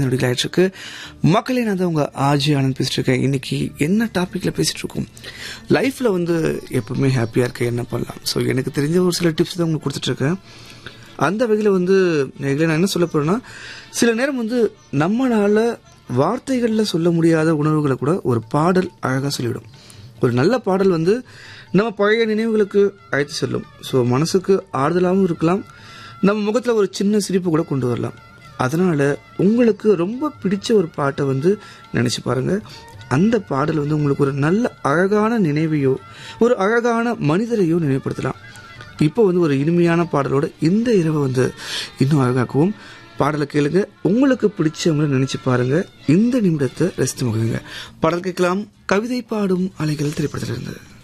நொடிகள் ஆயிட்டு இருக்கு மக்களே நான் தான் உங்க ஆஜி ஆனந்த் பேசிட்டு இருக்கேன் இன்னைக்கு என்ன டாபிக்ல பேசிட்டு இருக்கோம் லைஃப்ல வந்து எப்பவுமே ஹாப்பியா இருக்க என்ன பண்ணலாம் ஸோ எனக்கு தெரிஞ்ச ஒரு சில டிப்ஸ் தான் உங்களுக்கு கொடுத்துட்டு இருக்கேன் அந்த வகையில் வந்து நேயர்களே, நான் என்ன சொல்ல போறேன்னா சில நேரம் வந்து நம்மளால வார்த்தைகளில் சொல்ல முடியாத உணர்வுகளை கூட ஒரு பாடல் அழகாக சொல்லிவிடும் ஒரு நல்ல பாடல் வந்து நம்ம பழைய நினைவுகளுக்கு அழைத்து செல்லும் ஸோ மனசுக்கு ஆறுதலாகவும் இருக்கலாம் நம்ம முகத்தில் ஒரு சின்ன சிரிப்பு கூட கொண்டு வரலாம் அதனால உங்களுக்கு ரொம்ப பிடிச்ச ஒரு பாட்டை வந்து நினைச்சு பாருங்க அந்த பாடல் வந்து உங்களுக்கு ஒரு நல்ல அழகான நினைவையோ ஒரு அழகான மனிதரையோ நினைவுபடுத்தலாம் இப்போ வந்து ஒரு இனிமையான பாடலோட இந்த இரவை வந்து இன்னும் அழகாக்குவோம் பாடலை கேளுங்க உங்களுக்கு பிடிச்சவங்களை நினைச்சு பாருங்க இந்த நிமிடத்தை ரசித்து மகிழுங்க பாடல் கேட்கலாம் கவிதை பாடும் அலைகள் திரைப்படத்திலிருந்து